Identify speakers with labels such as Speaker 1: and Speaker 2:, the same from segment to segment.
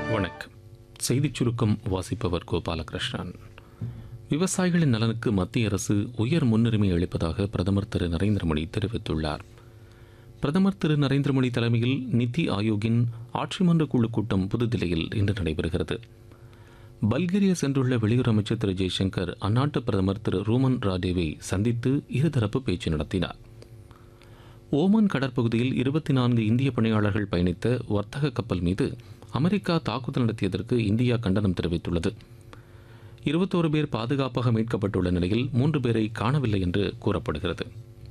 Speaker 1: வணக்கம் செய்திச் சுருக்கம் வாசிப்பவர் கோபாலகிருஷ்ணன் விவசாயிகளின் நலனுக்கு மத்திய அரசு உயர் முன்னுரிமை அளிப்பதாக பிரதமர் திரு நரேந்திர மோடி தெரிவித்துள்ளார் பிரதமர் திரு நரேந்திர மோடி தலைமையில் நித்தி ஆயோக்கின் ஆட்சிமன்ற குழு கூட்டம் புதுதில்லியில் இன்று நடைபெறுகிறது பல்கேரியா சென்றுள்ள வெளியுறவு அமைச்சர் திரு ஜெய்சங்கர் அந்நாட்டு பிரதமர் திரு ரூமன் ராடேவை சந்தித்து இருதரப்பு பேச்சு நடத்தினார் ஓமான் கடற்பகுதியில் இருபத்தி நான்கு இந்திய பணியாளர்கள் பயணித்த வர்த்தக கப்பல் மீது அமெரிக்கா தாக்குதல் நடத்தியதற்கு இந்தியா கண்டனம் தெரிவித்துள்ளது இருபத்தோரு பேர் பாதுகாப்பாக மீட்கப்பட்டுள்ள நிலையில் மூன்று பேரை காணவில்லை என்று கூறப்படுகிறது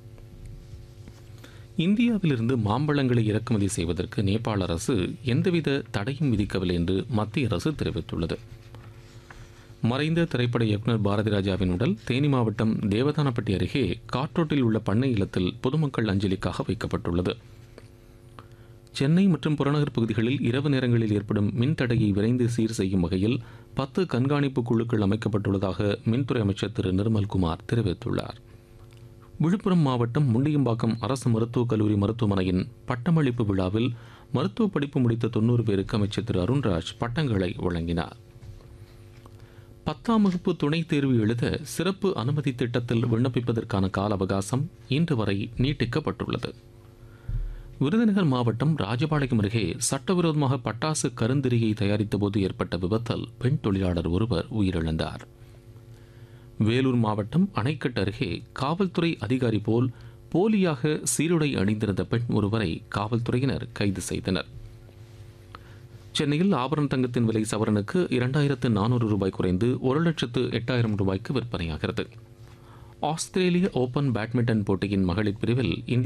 Speaker 1: இந்தியாவிலிருந்து மாம்பழங்களை இறக்குமதி செய்வதற்கு நேபாள அரசு எந்தவித தடையும் விதிக்கவில்லை என்று மத்திய அரசு தெரிவித்துள்ளது மறைந்த திரைப்பட இயக்குனர் பாரதி ராஜாவின் உடல் தேனி மாவட்டம் தேவதானப்பட்டி அருகே காற்றோட்டில் உள்ள பண்ணை இல்லத்தில் பொதுமக்கள் அஞ்சலிக்காக வைக்கப்பட்டுள்ளது சென்னை மற்றும் புறநகர் பகுதிகளில் இரவு நேரங்களில் ஏற்படும் மின் தடையை விரைந்து சீர் செய்யும் வகையில் பத்து கண்காணிப்பு குழுக்கள் அமைக்கப்பட்டுள்ளதாக மின்துறை அமைச்சர் திரு நிர்மல்குமார் தெரிவித்துள்ளார் விழுப்புரம் மாவட்டம் முண்டியம்பாக்கம் அரசு மருத்துவக் கல்லூரி மருத்துவமனையின் பட்டமளிப்பு விழாவில் மருத்துவ படிப்பு முடித்த தொன்னூறு பேருக்கு அமைச்சர் திரு அருண்ராஜ் பட்டங்களை வழங்கினார் பத்தாம் வகுப்பு துணைத் தேர்வு எழுத சிறப்பு அனுமதி திட்டத்தில் விண்ணப்பிப்பதற்கான கால அவகாசம் இன்று வரை நீட்டிக்கப்பட்டுள்ளது விருதுநகர் மாவட்டம் ராஜபாளையம் அருகே சட்டவிரோதமாக பட்டாசு கருந்திரியை தயாரித்தபோது ஏற்பட்ட விபத்தில் பெண் தொழிலாளர் ஒருவர் உயிரிழந்தார் வேலூர் மாவட்டம் அணைக்கட்டு அருகே காவல்துறை அதிகாரி போல் போலியாக சீருடை அணிந்திருந்த பெண் ஒருவரை காவல்துறையினர் கைது செய்தனர் சென்னையில் ஆபரண தங்கத்தின் விலை சவரனுக்கு இரண்டாயிரத்து நானூறு ரூபாய் குறைந்து ஒரு லட்சத்து எட்டாயிரம் ரூபாய்க்கு விற்பனையாகிறது ஆஸ்திரேலிய ஓபன் பேட்மிண்டன் போட்டியின் மகளிர் பிரிவில் இந்திய